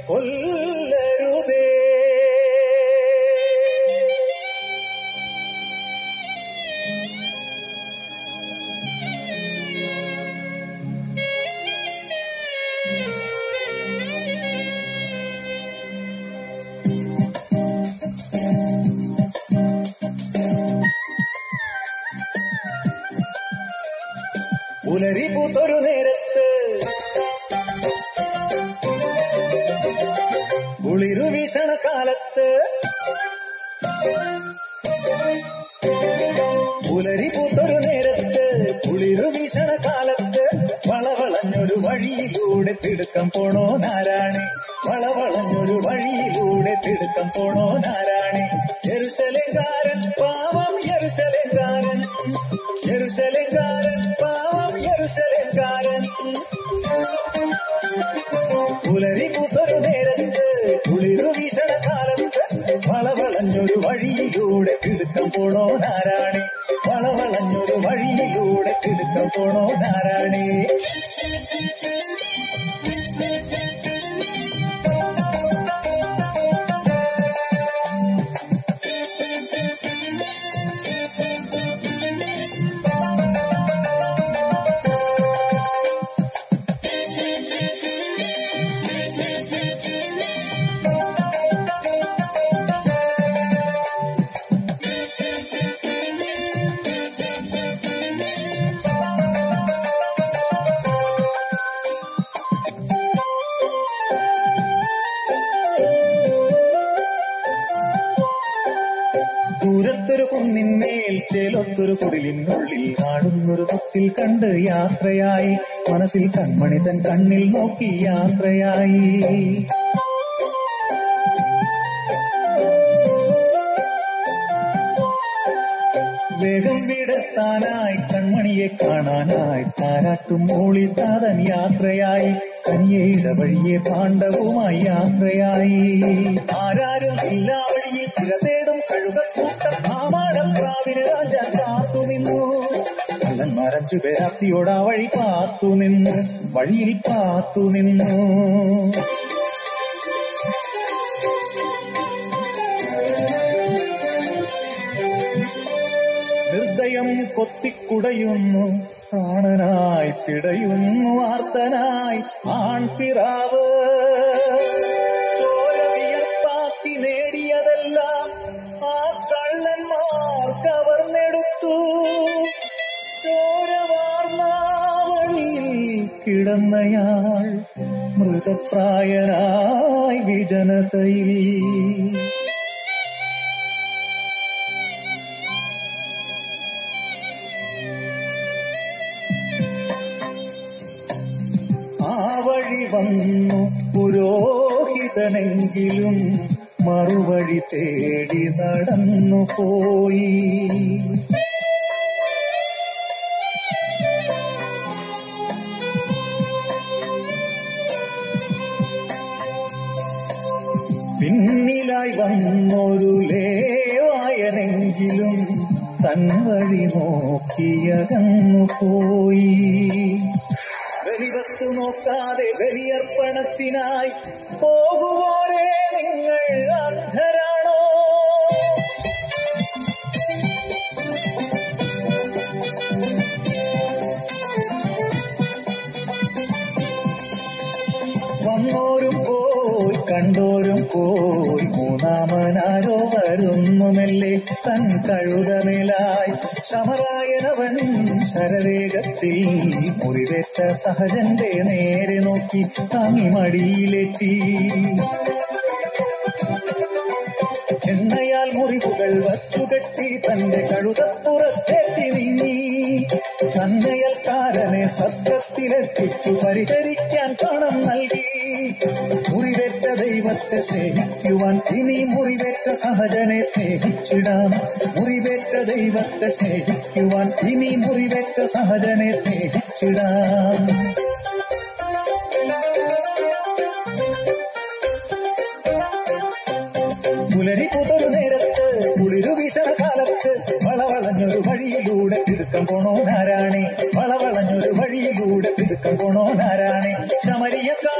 കൊല്ലരുതേ പുലരി പൂത്തൊരു നേരത്ത് കുളിരു വീശണ കാലത്ത് പുലരി പൂത്തൊരു നേരത്ത് കുളിരു വീശണ കാലത്ത് വളവളഞ്ഞൊരു വഴിയിലൂടെ തിടുക്കം പോണോ നാരായണി വളവളഞ്ഞൊരു വഴിയിലൂടെ തിടുക്കം പോണോ നാരായണി എരുസലേകാരൻ പാവം എരുസലേകാരൻ എരുസലേകാരൻ പാവം എരുസലേകാരൻ പുലരി പൂത്തൊരു നേരത്ത് കുളിരു വീശണ കാലത്ത് വളവളഞ്ഞൊരു വഴിയിലൂടെ തിടുക്കം പോണോ നാരായണി വളവളഞ്ഞൊരു വഴിയിലൂടെ തിടുക്കം പോണോ നാരായണി ദൂരത്തൊരു കുന്നിന്മേൽ ചേലൊത്തൊരു കുടിലിനുള്ളിൽ ആടുന്നൊരു തൊട്ടിൽ കണ്ട് യാത്രയായി മനസ്സിൽ കൺമണി തൻ കണ്ണിൽ നോക്കി യാത്രയായി വേഗം വിടത്താനായി കൺമണിയെ കാണാനായി താരാട്ടും മൂളി താതൻ യാത്രയായി കനിയയുടെ വഴിയെ പാണ്ഡവുമായി യാത്രയായി ആരാരും ഇല്ലാ വഴിയിൽ ചില തേടും കഴുകക്കൂട്ടം ആമാടം പ്രാവിന് രാജാൻ കാത്തു നിന്നു കള്ളന്മാരഞ്ചു പേരാപ്തിയോടാ വഴി കാത്തു നിന്നു വഴിയിൽ കാത്തു നിന്നു ഹൃദയം കൊത്തിക്കുടയുന്നു പ്രാണനായി പിടയുന്നു ആർത്തനായി ആൺപിറാവ് ചോര വിയർപ്പാക്കി നേടിയതെല്ലാം ആ കള്ളന്മാർ കവർന്നെടുത്തു ചോരവാർന്നാവളിയിൽ കിടന്നയാൾ മൃതപ്രായനായി വിജനതയിൽ ആ വഴി വന്നു പുരോഹിതനെങ്കിലും മറുവഴി തേടി നടന്നു പോയി പിന്നിലായി വന്നൊരു ലേവായനെങ്കിലും തൻ വഴി നോക്കിയകന്നു പോയി ബലിവസ്തു നോക്കാതെ ബലിയർപ്പണത്തിനായി പോകുവോരേ നിങ്ങൾ അന്ധരാണോ വന്നോരും പോയി കണ്ടോരും പോയി മൂന്നാമനാരോ വരുന്നുമല്ലേ തൻ കഴുതനിലായി സമരായനവൻ ശരവേഗത്തിൽ മുറിവേറ്റ സഹജന്റെ നേരെ നോക്കി താങ്ങി മടിയിലെത്തി എണ്ണയാൽ മുറിവുകൾ വച്ചുകെട്ടി തന്റെ കഴുതപ്പുറത്തേറ്റി നീങ്ങി തന്നയൽക്കാരനെ സത്യത്തിലെത്തിച്ചു പരിചരിക്കാൻ പണം നൽകി മുറിവേറ്റ ദൈവത്തെ സ്നേഹിക്കുവാൻ ഇനി മുറിവേറ്റ സഹജനെ സ്നേഹിച്ചിടാം മുറിവേറ്റ ദൈവത്തെ സ്നേഹിക്കുവാൻ ഇനി മുറിവേറ്റ സഹജനെ സ്നേഹിച്ചിടാം പുലരി പുതറു നേരത്ത് കുളിരു വീശണ കാലത്ത് വളവളഞ്ഞൊരു വഴിയിലൂടെ തിടുക്കം പോണോ നാരാണി വളവളഞ്ഞൊരു വഴിയിലൂടെ തിടുക്കം പോണോ നാരാണി ശമരിയ